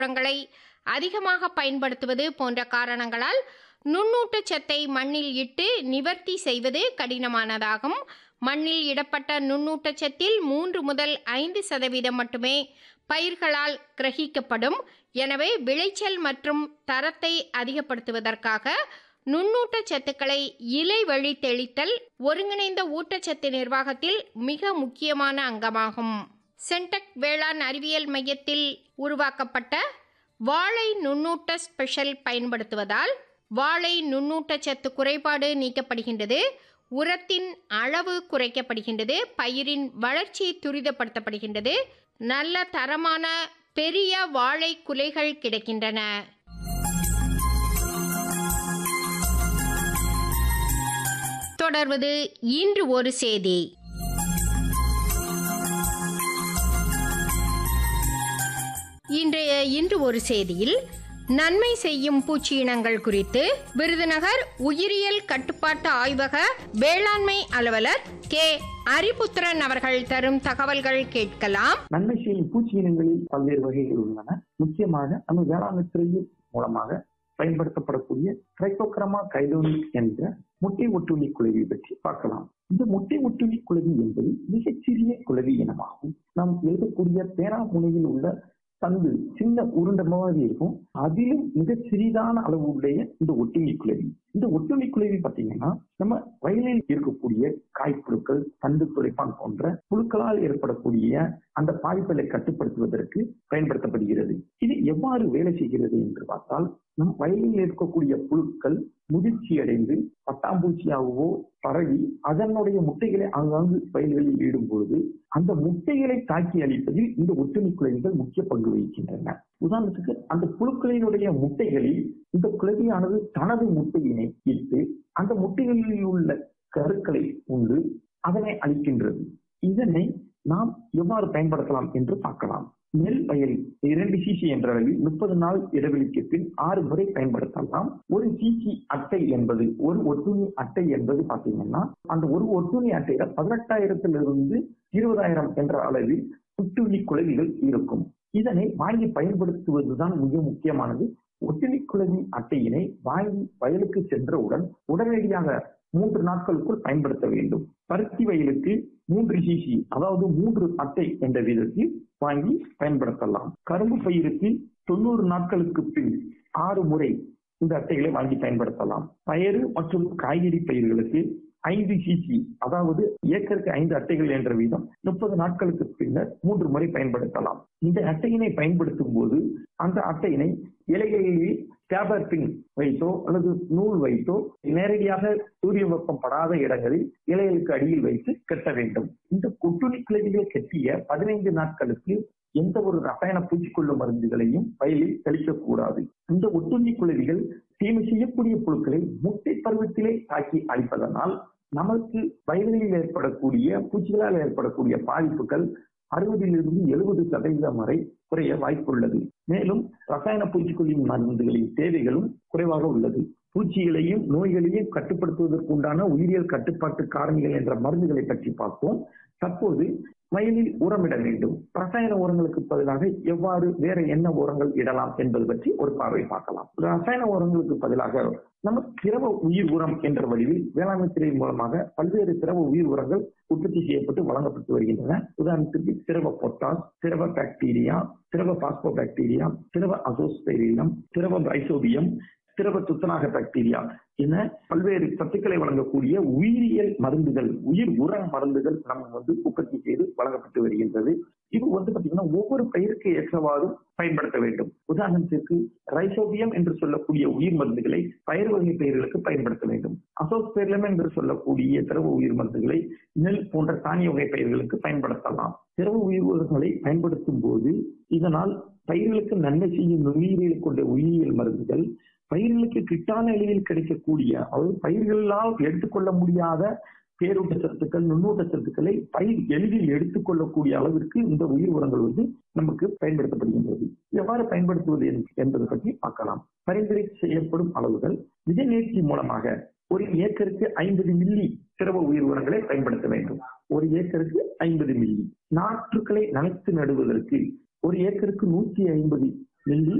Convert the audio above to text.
உரங்களை அதிகமாக பயன்படுத்துவது போன்ற காரணங்களால் நுண்ணூட்டச்சத்தை மண்ணில் இட்டு நிவர்த்தி செய்வது கடினமானதாகும் மண்ணில் இடப்பட்ட நுண்ணூட்டச்சத்தில் மூன்று முதல் ஐந்து சதவீதம் மட்டுமே பயிர்களால் கிரகிக்கப்படும் எனவே விளைச்சல் மற்றும் தரத்தை அதிகப்படுத்துவதற்காக நுண்ணூட்டச்சத்துக்களை இலை வழி தெளித்தல் ஒருங்கிணைந்த ஊட்டச்சத்து நிர்வாகத்தில் மிக முக்கியமான அங்கமாகும் சென்டெக் வேளாண் அறிவியல் மையத்தில் உருவாக்கப்பட்ட வாழை நுண்ணூட்ட ஸ்பெஷல் பயன்படுத்துவதால் வாழை நுண்ணூட்டச்சத்து குறைபாடு நீக்கப்படுகின்றது உரத்தின் அளவு குறைக்கப்படுகின்றது பயிரின் வளர்ச்சி துரிதப்படுத்தப்படுகின்றது நல்ல தரமான பெரிய வாழை குலைகள் கிடைக்கின்றன தொடர்வது இன்று ஒரு செய்தி இன்றைய இன்று ஒரு செய்தியில் நன்மை செய்யும் பூச்சி இனங்கள் குறித்து விருதுநகர் உயிரியல் கட்டுப்பாட்டு ஆய்வக வேளாண்மை அலுவலர் கே அரிபுத்திரன் அவர்கள் தரும் தகவல்கள் கேட்கலாம் நன்மை செய்யும் பூச்சி இனங்களில் பல்வேறு வகைகள் உள்ளன முக்கியமாக நம்ம வேளாண்மை துறையின் மூலமாக பயன்படுத்தப்படக்கூடிய ட்ரைகோக்ரமா கைடோனிக் என்ற முட்டை ஒட்டுண்ணி குளவி பற்றி பார்க்கலாம் இந்த முட்டை ஒட்டுண்ணி குளவி என்பது மிகச்சிறிய குளவி இனமாகும் நாம் எழுதக்கூடிய பேனா முனையில் உள்ள தந்து சின்ன உருண்டை மாதிரி இருக்கும் அதிலும் மிக சிறிதான அளவு உடைய இந்த ஒட்டுண்ணி குளவி இந்த ஒட்டுண்ணி குளவி பார்த்தீங்கன்னா நம்ம வயலில் இருக்கக்கூடிய காய்ப்புழுக்கள் தண்டு துளைப்பான் போன்ற புழுக்களால் ஏற்படக்கூடிய அந்த பாதிப்புகளை கட்டுப்படுத்துவதற்கு பயன்படுத்தப்படுகிறது இது எவ்வாறு வேலை செய்கிறது என்று பார்த்தால் நம் வயலில் இருக்கக்கூடிய புழுக்கள் முதிர்ச்சி அடைந்து பட்டாம்பூச்சியாகவோ பரவி அதனுடைய முட்டைகளை ஆங்காங்கு வயல்களில் ஈடும் பொழுது அந்த முட்டைகளை தாக்கி அளிப்பதில் இந்த ஒட்டுண்ணி குழவிகள் முக்கிய பங்கு வகிக்கின்றன உதாரணத்துக்கு அந்த புழுக்களினுடைய முட்டைகளில் இந்த குழவியானது தனது முட்டையினை இட்டு அந்த முட்டைகளில் உள்ள கருக்களை உண்டு அதனை அளிக்கின்றது இதனை நாம் எவ்வாறு பயன்படுத்தலாம் என்று பார்க்கலாம் நெல் வயல் இரண்டு சிசி என்ற அளவில் முப்பது நாள் இடைவெளிக்கு பின் ஆறு முறை பயன்படுத்தலாம் ஒரு சிசி அட்டை என்பது ஒரு ஒட்டுண்ணி அட்டை என்பது பாத்தீங்கன்னா அந்த ஒரு ஒட்டுண்ணி அட்டையில பதினெட்டாயிரத்திலிருந்து இருபதாயிரம் என்ற அளவில் ஒட்டுண்ணி குழவிகள் இருக்கும் இதனை வாங்கி பயன்படுத்துவதுதான் மிக முக்கியமானது ஒட்டுண்ணி குழவி அட்டையினை வாங்கி வயலுக்கு சென்றவுடன் உடனடியாக மூன்று நாட்களுக்குள் பயன்படுத்த வேண்டும் பருத்தி வயலுக்கு மூன்று சிசி அதாவது மூன்று அட்டை என்ற விதத்தில் வாங்கி பயன்படுத்தலாம் கரும்பு பயிருக்கு தொண்ணூறு நாட்களுக்கு பின் ஆறு முறை இந்த அட்டைகளை வாங்கி பயன்படுத்தலாம் பயறு மற்றும் காய்கறி பயிர்களுக்கு ஐந்து சிசி அதாவது ஏக்கருக்கு ஐந்து அட்டைகள் என்ற வீதம் முப்பது நாட்களுக்கு பின்னர் மூன்று முறை பயன்படுத்தலாம் இந்த அட்டையினை பயன்படுத்தும் போது அந்த அட்டையினை இலைகளில் ஸ்கேபர் பின் வைத்தோ அல்லது நூல் வைத்தோ நேரடியாக சூரிய வெப்பம் படாத இடங்களில் இலைகளுக்கு அடியில் வைத்து கட்ட வேண்டும் இந்த கொட்டுணி கிழவிகள் கட்டிய பதினைந்து நாட்களுக்கு எந்த ஒரு ரசாயன பூச்சிக்கொல்லு மருந்துகளையும் வயலில் தெளிக்கக்கூடாது இந்த ஒட்டுண்ணி குழவிகள் தீமை செய்யக்கூடிய புழுக்களை முட்டை பருவத்திலே தாக்கி அழிப்பதனால் நமக்கு வயல்களில் ஏற்படக்கூடிய பூச்சிகளால் ஏற்படக்கூடிய பாதிப்புகள் அறுபதிலிருந்து எழுபது சதவீதம் வரை குறைய வாய்ப்புள்ளது மேலும் ரசாயன பூச்சிக்கொல்லி மருந்துகளின் தேவைகளும் குறைவாக உள்ளது பூச்சிகளையும் நோய்களையும் கட்டுப்படுத்துவதற்கு உண்டான உயிரியல் கட்டுப்பாட்டு காரணிகள் என்ற மருந்துகளை பற்றி பார்த்தோம் தற்போது வயலில் உரமிட வேண்டும் ரசாயன உரங்களுக்கு பதிலாக எவ்வாறு வேற என்ன உரங்கள் இடலாம் என்பது பற்றி ஒரு பார்வை பார்க்கலாம் ரசாயன உரங்களுக்கு பதிலாக நம்ம திரவ உயிர் உரம் என்ற வடிவில் வேளாண்மை துறை மூலமாக பல்வேறு திரவ உயிர் உரங்கள் உற்பத்தி செய்யப்பட்டு வழங்கப்பட்டு வருகின்றன உதாரணத்திற்கு திரவ பொட்டாஸ் திரவ பாக்டீரியா திரவ பாஸ்போ பாக்டீரியா திரவ அசோஸ்பெரிலம் திரவ ரைசோபியம் திரவ துத்தநாக பாக்டீரியா என பல்வேறு சத்துக்களை வழங்கக்கூடிய உயிரியல் மருந்துகள் உயிர் உர மருந்துகள் நம்ம வந்து உற்பத்தி செய்து வழங்கப்பட்டு வருகின்றது இது வந்து பாத்தீங்கன்னா ஒவ்வொரு பயிருக்கு ஏற்றவாறு பயன்படுத்த வேண்டும் உதாரணத்திற்கு ரைசோபியம் என்று சொல்லக்கூடிய உயிர் மருந்துகளை பயிர் வகை பயிர்களுக்கு பயன்படுத்த வேண்டும் அசோஸ்பெரிலம் என்று சொல்லக்கூடிய திரவ உயிர் மருந்துகளை நெல் போன்ற தானிய வகை பயிர்களுக்கு பயன்படுத்தலாம் திரவ உயிர் உரங்களை பயன்படுத்தும் போது இதனால் பயிர்களுக்கு நன்மை செய்யும் நுண்ணுயிரியல் கொண்ட உயிரியல் மருந்துகள் பயிர்களுக்கு கிட்டான எளிதில் கிடைக்கக்கூடிய அதாவது பயிர்களால் எடுத்துக்கொள்ள முடியாத பேரூட்ட சத்துக்கள் நுண்ணூட்ட சத்துக்களை பயிர் எளிதில் எடுத்துக்கொள்ளக்கூடிய அளவிற்கு இந்த உயிர் உரங்கள் வந்து நமக்கு பயன்படுத்தப்படுகின்றது எவ்வாறு பயன்படுத்துவது என்பது பற்றி பார்க்கலாம் பரிந்துரை செய்யப்படும் அளவுகள் விதை நேர்ச்சி மூலமாக ஒரு ஏக்கருக்கு ஐம்பது மில்லி திரவ உயிர் உரங்களை பயன்படுத்த வேண்டும் ஒரு ஏக்கருக்கு ஐம்பது மில்லி நாற்றுக்களை நனைத்து நடுவதற்கு ஒரு ஏக்கருக்கு நூற்றி ஐம்பது மில்லி